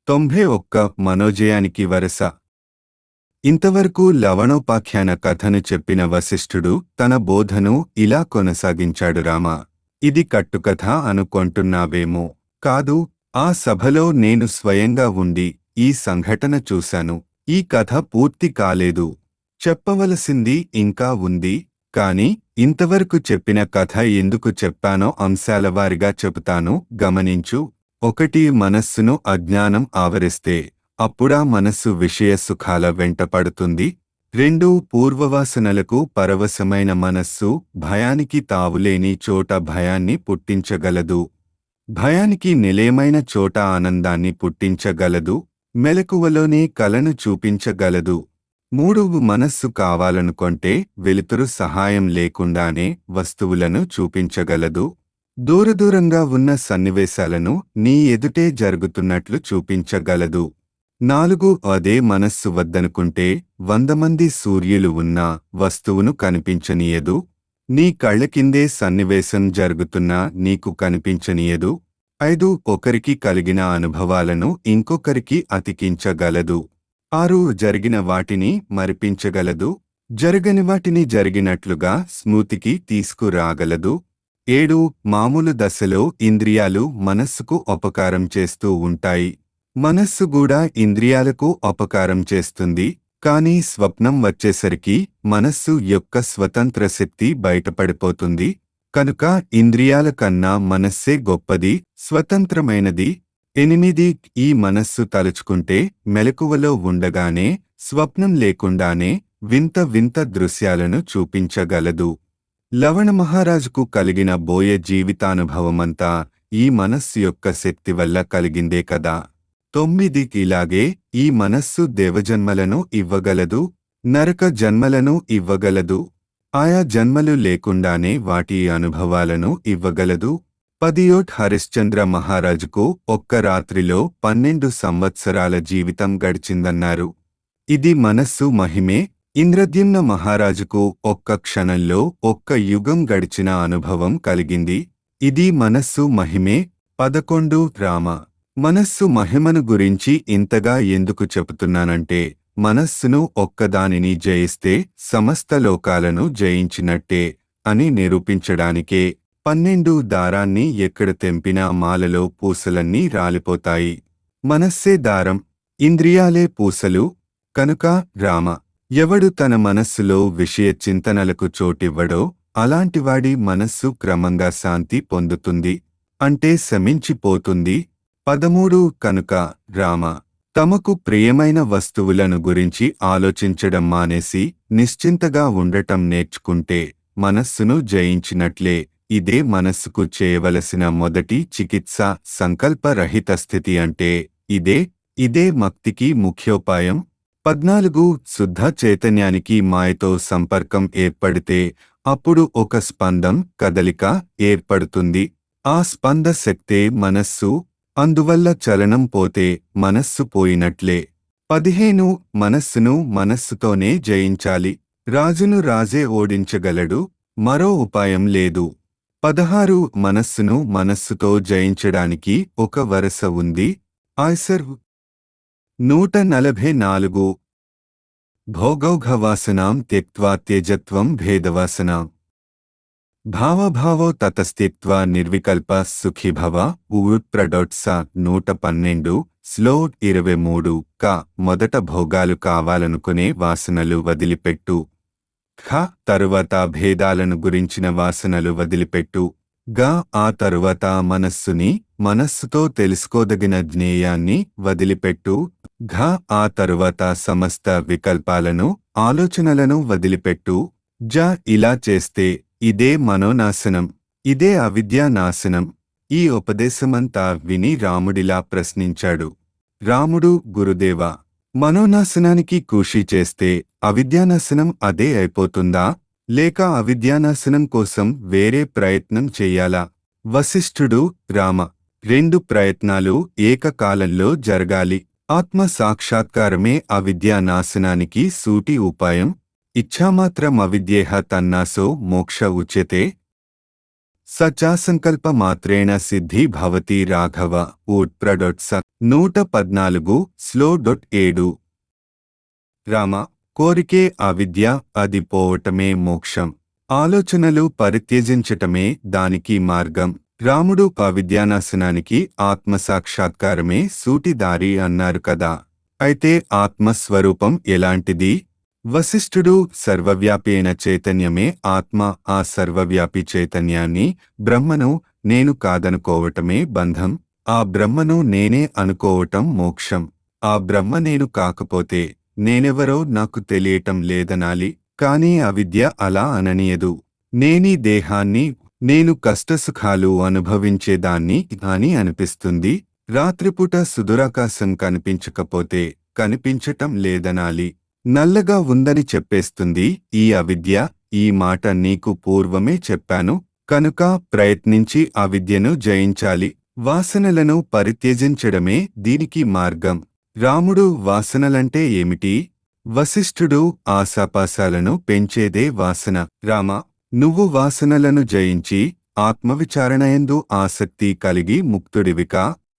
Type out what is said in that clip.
తొంభై ఒక్క మనోజయానికి వరస ఇంతవరకు లవణోపాఖ్యాన కథను చెప్పిన వశిష్ఠుడు తన బోధను ఇలా కొనసాగించాడు రామా ఇది కట్టుకథ అనుకొంటున్నావేమో కాదు ఆ సభలో నేను స్వయంగా ఉండి ఈ సంఘటన చూశాను ఈ కథ పూర్తి కాలేదు చెప్పవలసింది ఇంకా ఉంది కాని ఇంతవరకు చెప్పిన కథ ఎందుకు చెప్పానో అంశాల వారిగా చెబుతాను గమనించు ఒకటి మనస్సును అజ్ఞానం ఆవరిస్తే అప్పుడా మనస్సు విషయ సుఖాల వెంట పడుతుంది రెండు పూర్వవాసనలకు పరవశమైన మనస్సు భయానికి తావులేని చోట భయాన్ని పుట్టించగలదు భయానికి నిలయమైన చోట ఆనందాన్ని పుట్టించగలదు మెలకువలోనే కలను చూపించగలదు మూడు మనస్సు కావాలనుకొంటే వెలుతురు సహాయం లేకుండానే వస్తువులను చూపించగలదు దూరదూరంగా ఉన్న సన్నివేశాలను నీ ఎదుటే జరుగుతున్నట్లు చూపించగలదు నాలుగు అదే మనస్సు వద్దనుకుంటే వంద మంది సూర్యులు ఉన్నా వస్తువును కనిపించనీయదు నీ కళ్ళ కిందే సన్నివేశం జరుగుతున్నా నీకు కనిపించనీయదు ఐదు ఒకరికి కలిగిన అనుభవాలను ఇంకొకరికి అతికించగలదు ఆరు జరిగిన వాటిని మరిపించగలదు జరగని వాటిని జరిగినట్లుగా స్మృతికి తీసుకురాగలదు ఏడు మామూలు దశలో ఇంద్రియాలు మనస్సుకు ఉపకారం చేస్తూ ఉంటాయి మనస్సు కూడా ఇంద్రియాలకు అపకారం చేస్తుంది కానీ స్వప్నం వచ్చేసరికి మనస్సు యొక్క స్వతంత్ర శక్తి బయటపడిపోతుంది కనుక ఇంద్రియాల కన్నా మనస్సే గొప్పది స్వతంత్రమైనది ఎనిమిది ఈ మనస్సు తలుచుకుంటే మెలకువలో ఉండగానే స్వప్నం లేకుండానే వింత వింత దృశ్యాలను చూపించగలదు లవణ మహారాజుకు కలిగిన బోయ జీవితానుభవమంతా ఈ మనస్సు యొక్క శక్తి వల్ల కలిగిందే కదా తొమ్మిది ఇలాగే ఈ మనస్సు దేవజన్మలను ఇవ్వగలదు నరక జన్మలను ఇవ్వగలదు ఆయా జన్మలు లేకుండానే వాటి అనుభవాలను ఇవ్వగలదు పదియోట్ హరిశ్చంద్ర మహారాజుకు ఒక్క రాత్రిలో పన్నెండు సంవత్సరాల జీవితం గడిచిందన్నారు ఇది మనస్సు మహిమే ఇంద్రద్యుమ్న మహారాజుకు ఒక్క క్షణంలో ఒక్క యుగం గడిచిన అనుభవం కలిగింది ఇది మనస్సు మహిమే పదకొండు రామ మనస్సు మహిమను గురించి ఇంతగా ఎందుకు చెబుతున్నానంటే మనస్సును ఒక్కదానిని జయిస్తే సమస్త లోకాలను జయించినట్టే అని నిరూపించడానికే పన్నెండు దారాన్ని ఎక్కడ తెంపినా మాలలో పూసలన్నీ రాలిపోతాయి మనస్సే దారం ఇంద్రియాలే పూసలు కనుక రామ ఎవడు తన మనస్సులో విషయ చింతనలకు చోటివ్వడో అలాంటివాడి మనస్సు క్రమంగా శాంతి పొందుతుంది అంటే శమించిపోతుంది పదమూడు కనుక రామ తమకు ప్రియమైన వస్తువులను గురించి ఆలోచించడం మానేసి నిశ్చింతగా ఉండటం నేర్చుకుంటే మనస్సును జయించినట్లే ఇదే మనస్సుకు చేయవలసిన మొదటి చికిత్స సంకల్పరహిత స్థితి అంటే ఇదే ఇదే మక్తికి ముఖ్యోపాయం పద్నాలుగు శుద్ధ చైతన్యానికి మాయతో సంపర్కం ఏర్పడితే అప్పుడు ఒక స్పందం కదలిక ఏర్పడుతుంది ఆ స్పంద శక్తే మనస్సు అందువల్ల చలనం పోతే మనస్సు పోయినట్లే పదిహేను మనస్సును మనస్సుతోనే జయించాలి రాజును రాజే ఓడించగలడు మరో ఉపాయం లేదు పదహారు మనస్సును మనస్సుతో జయించడానికి ఒక వరస ఉంది ఆయ్సర్ నూట నలభై నాలుగు భోగౌఘవాసనాం త్యక్వా త్యజత్వం భేదవాసనాం భావభావో తతస్థిత్వ నిర్వికల్ప సుఖిభవ ఉత్ప్రడోట్స నూట పన్నెండు స్లో ఇరవై మూడు క మొదట భోగాలు కావాలనుకునే వాసనలు వదిలిపెట్టు ఖ తరువాత భేదాలను గురించిన వాసనలు వదిలిపెట్టు గా ఆ తరువాత మనస్సుని మనస్సుతో తెలుసుకోదగిన జ్ఞేయాన్ని వదిలిపెట్టు ఘ ఆ తరువాత సమస్త వికల్పాలను ఆలోచనలను వదిలిపెట్టు జ ఇలా చేస్తే ఇదే మనోనాశనం ఇదే అవిద్యా నాశనం ఈ ఉపదేశమంతా విని రాముడిలా ప్రశ్నించాడు రాముడు గురుదేవా మనోనాశనానికి కృషి చేస్తే అవిద్యానాశనం అదే అయిపోతుందా లేక అవిద్యానాశనం కోసం వేరే ప్రయత్నం చెయ్యాలా వశిష్ఠుడు రామ రెండు ప్రయత్నాలు ఏకకాలంలో జరగాలి ఆత్మ సాక్షాత్కారమే అవిద్యానాశనానికి సూటి ఉపాయం ఇచ్ఛామాత్రం అవిద్యేహ తన్నాసో మోక్ష ఉచ్యతే సచాసంకల్ప మాత్రేణ సిద్ధి భవతి రాఘవ ఊట్ ప్రడొట్స నూట పద్నాలుగు స్లో డొట్ ఏడు రామ కోరికే అవిద్య అది పోవటమే మోక్షం ఆలోచనలు పరిత్యజించటమే దానికి మార్గం రాముడు అవిద్యానాశనానికి ఆత్మసాక్షాత్కారమే సూటిదారి అన్నారు కదా అయితే ఆత్మస్వరూపం ఎలాంటిది వశిష్ఠుడు సర్వవ్యాపేన చైతన్యమే ఆత్మ ఆ సర్వవ్యాపి చైతన్యాన్ని బ్రహ్మను నేను కాదనుకోవటమే బంధం ఆ బ్రహ్మను నేనే అనుకోవటం మోక్షం ఆ బ్రహ్మ నేను కాకపోతే నేనెవరో నాకు తెలియటం లేదనాలి కాని అవిద్య అలా అననీయదు నేనీ దేహాన్ని నేను కష్టసుఖాలు అనుభవించేదాన్ని అని అనిపిస్తుంది రాత్రిపూట సుదురాకాశం కనిపించకపోతే కనిపించటం లేదనాలి నల్లగా ఉందని చెప్పేస్తుంది ఈ అవిద్య ఈ మాట నీకు పూర్వమే చెప్పాను కనుక ప్రయత్నించి అవిద్యను జయించాలి వాసనలను పరిత్యజించడమే దీనికి మార్గం రాముడు వాసనలంటే ఏమిటి వశిష్ఠుడు ఆశాపాశాలను పెంచేదే వాసన రామ నువ్వు వాసనలను జయించి ఆత్మవిచారణయందు ఆసక్తి కలిగి ముక్తుడివికా